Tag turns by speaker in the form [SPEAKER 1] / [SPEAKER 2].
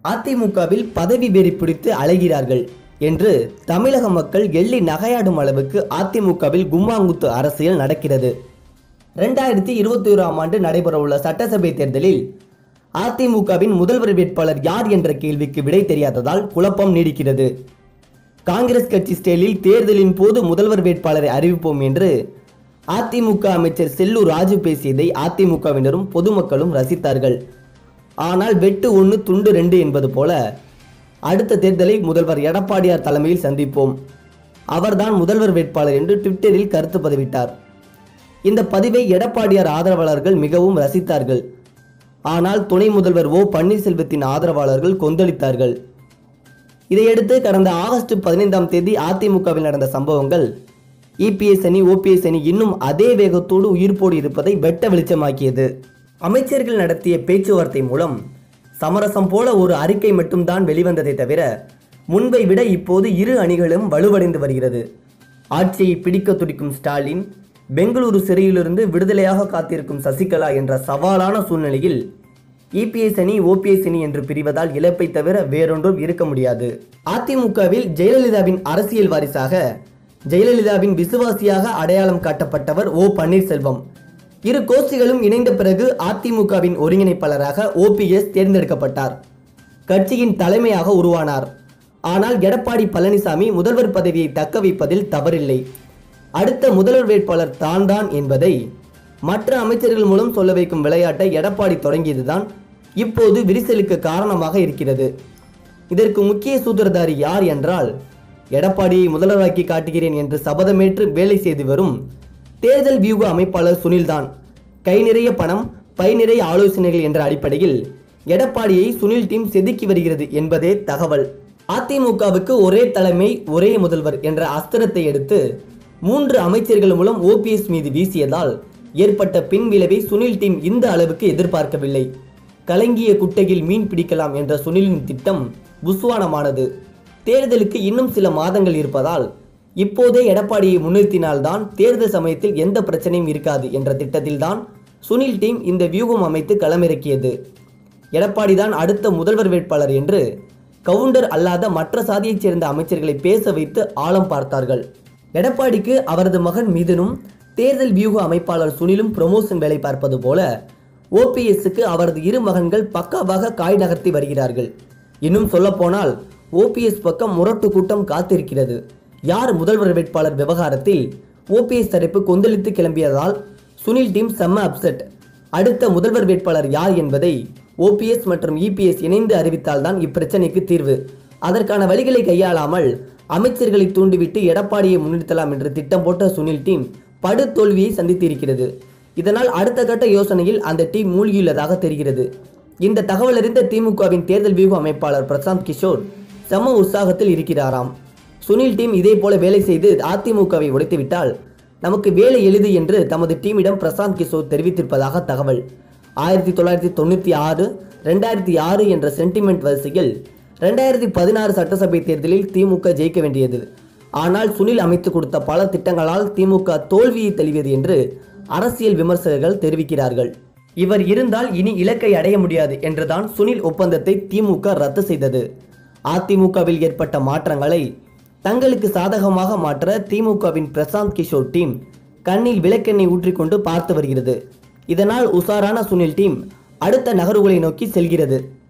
[SPEAKER 1] அதிமுகவில் பதவி வெறி பிடித்து அலைகிறார்கள் என்று தமிழக மக்கள் எள்ளி நகையாடும் அளவுக்கு அதிமுகவில் கும்மாங்குத்து அரசியல் நடக்கிறது ரெண்டாயிரத்தி இருபத்தி ஓராம் ஆண்டு நடைபெறவுள்ள சட்டசபை தேர்தலில் அதிமுகவின் முதல்வர் வேட்பாளர் யார் என்ற கேள்விக்கு விடை தெரியாததால் குழப்பம் நீடிக்கிறது காங்கிரஸ் கட்சி ஸ்டைலில் தேர்தலின் போது முதல்வர் வேட்பாளரை அறிவிப்போம் என்று அதிமுக அமைச்சர் செல்லூர் ராஜு பேசியதை அதிமுகவினரும் பொதுமக்களும் ரசித்தார்கள் ஆனால் வெட்டு ஒன்று துண்டு ரெண்டு என்பது போல அடுத்த தேர்தலை முதல்வர் எடப்பாடியார் தலைமையில் சந்திப்போம் அவர்தான் முதல்வர் வேட்பாளர் என்று ட்விட்டரில் கருத்து பதிவிட்டார் இந்த பதிவை எடப்பாடியார் ஆதரவாளர்கள் மிகவும் ரசித்தார்கள் ஆனால் துணை முதல்வர் ஓ பன்னீர்செல்வத்தின் ஆதரவாளர்கள் கொந்தளித்தார்கள் இதையடுத்து கடந்த ஆகஸ்ட் பதினைந்தாம் தேதி அதிமுகவில் நடந்த சம்பவங்கள் இபிஎஸ் அணி ஓபிஎஸ் அணி இன்னும் அதே வேகத்தோடு உயிர்ப்போடு இருப்பதை வெட்ட வெளிச்சமாக்கியது அமைச்சர்கள் நடத்திய பேச்சுவார்த்தை மூலம் சமரசம் போல ஒரு அறிக்கை மட்டும்தான் வெளிவந்ததை தவிர முன்பை விட இப்போது இரு அணிகளும் வலுவடைந்து வருகிறது ஆட்சியை பிடிக்க துடிக்கும் ஸ்டாலின் பெங்களூரு சிறையிலிருந்து விடுதலையாக காத்திருக்கும் சசிகலா என்ற சவாலான சூழ்நிலையில் இபிஎஸ் அணி ஓபிஎஸ் அணி என்று பிரிவதால் இழப்பை தவிர வேறொன்றும் இருக்க முடியாது அதிமுகவில் ஜெயலலிதாவின் அரசியல் வாரிசாக ஜெயலலிதாவின் விசுவாசியாக அடையாளம் காட்டப்பட்டவர் ஓ பன்னீர்செல்வம் இரு கோஷ்டிகளும் இணைந்த பிறகு அதிமுகவின் ஒருங்கிணைப்பாளராக ஓபிஎஸ் தேர்ந்தெடுக்கப்பட்டார் கட்சியின் தலைமையாக உருவானார் ஆனால் எடப்பாடி பழனிசாமி முதல்வர் பதவியை தக்க வைப்பதில் தவறில்லை அடுத்த முதல்வர் வேட்பாளர் தான் தான் என்பதை மற்ற அமைச்சர்கள் மூலம் சொல்ல வைக்கும் விளையாட்டை எடப்பாடி தொடங்கியதுதான் இப்போது விரிசலுக்கு காரணமாக இருக்கிறது இதற்கு முக்கிய சூத்திரதாரி யார் என்றால் எடப்பாடியை முதல்வராக்கி காட்டுகிறேன் என்று சபதமேற்று வேலை செய்து வரும் தேர்தல் வியூக அமைப்பாளர் சுனில்தான் கை நிறைய பணம் பை நிறைய ஆலோசனைகள் என்ற அடிப்படையில் எடப்பாடியை சுனில் டீம் செதுக்கி வருகிறது என்பதே தகவல் அதிமுகவுக்கு ஒரே தலைமை ஒரே முதல்வர் என்ற அஸ்திரத்தை எடுத்து மூன்று அமைச்சர்கள் மூலம் ஓபிஎஸ் மீது வீசியதால் ஏற்பட்ட பின்விளைவை சுனில் டீம் இந்த அளவுக்கு எதிர்பார்க்கவில்லை கலங்கிய குட்டையில் மீன் பிடிக்கலாம் என்ற சுனிலின் திட்டம் புஸ்வானமானது தேர்தலுக்கு இன்னும் சில மாதங்கள் இருப்பதால் இப்போதே எடப்பாடியை முன்னிறுத்தினால்தான் தேர்தல் சமயத்தில் எந்த பிரச்சனையும் இருக்காது என்ற திட்டத்தில்தான் சுனில் டீம் இந்த வியூகம் அமைத்து களமிறக்கியது எடப்பாடி தான் அடுத்த முதல்வர் வேட்பாளர் என்று கவுண்டர் அல்லாத மற்ற சாதியைச் சேர்ந்த அமைச்சர்களை பேச வைத்து ஆழம் பார்த்தார்கள் எடப்பாடிக்கு அவரது மகன் மிதுனும் தேர்தல் வியூக அமைப்பாளர் சுனிலும் ப்ரமோஷன் வேலை பார்ப்பது போல ஓபிஎஸ்க்கு அவரது இரு மகன்கள் பக்காவாக காய் நகர்த்தி வருகிறார்கள் இன்னும் சொல்லப்போனால் ஓபிஎஸ் பக்கம் முரட்டு கூட்டம் காத்திருக்கிறது யார் முதல்வர் வேட்பாளர் விவகாரத்தில் ஓபிஎஸ் தரப்பு கொந்தளித்து கிளம்பியதால் சுனில் டீம் செம்ம அப்செட் அடுத்த முதல்வர் வேட்பாளர் யார் என்பதை ஓபிஎஸ் மற்றும் இபிஎஸ் இணைந்து அறிவித்தால்தான் இப்பிரச்சனைக்கு தீர்வு அதற்கான வழிகளை கையாளாமல் அமைச்சர்களை தூண்டிவிட்டு எடப்பாடியை முன்னிறுத்தலாம் என்று திட்டம் போட்ட சுனில் டீம் படு தோல்வியை சந்தித்திருக்கிறது இதனால் அடுத்த கட்ட யோசனையில் அந்த டீம் மூழ்கியுள்ளதாக தெரிகிறது இந்த தகவல் அறிந்த திமுகவின் தேர்தல் வியூக அமைப்பாளர் பிரசாந்த் கிஷோர் செம்ம உற்சாகத்தில் இருக்கிறாராம் சுனில் டீம் இதே போல வேலை செய்து அதிமுகவை உடைத்துவிட்டால் நமக்கு வேலை எளிது என்று தமது டீமிடம் பிரசாந்த் கிஷோர் தெரிவித்திருப்பதாக தகவல் ஆயிரத்தி தொள்ளாயிரத்தி தொண்ணூற்றி ஆறு ரெண்டாயிரத்தி ஆறு என்ற சென்டிமெண்ட் வரிசையில் ரெண்டாயிரத்தி பதினாறு சட்டசபை தேர்தலில் திமுக ஜெயிக்க வேண்டியது ஆனால் சுனில் அமைத்து கொடுத்த பல திட்டங்களால் திமுக தோல்வியை தழுவியது என்று அரசியல் விமர்சகர்கள் தெரிவிக்கிறார்கள் இவர் இருந்தால் இனி இலக்கை அடைய முடியாது என்றுதான் சுனில் ஒப்பந்தத்தை திமுக ரத்து செய்தது அதிமுகவில் ஏற்பட்ட மாற்றங்களை தங்களுக்கு சாதகமாக மாற்ற திமுகவின் பிரசாந்த் கிஷோர் டீம் கண்ணில் விளக்கெண்ணெய் ஊற்றிக்கொண்டு பார்த்து வருகிறது இதனால் உஷாரான சுனில் டீம் அடுத்த நகர்வுகளை நோக்கி செல்கிறது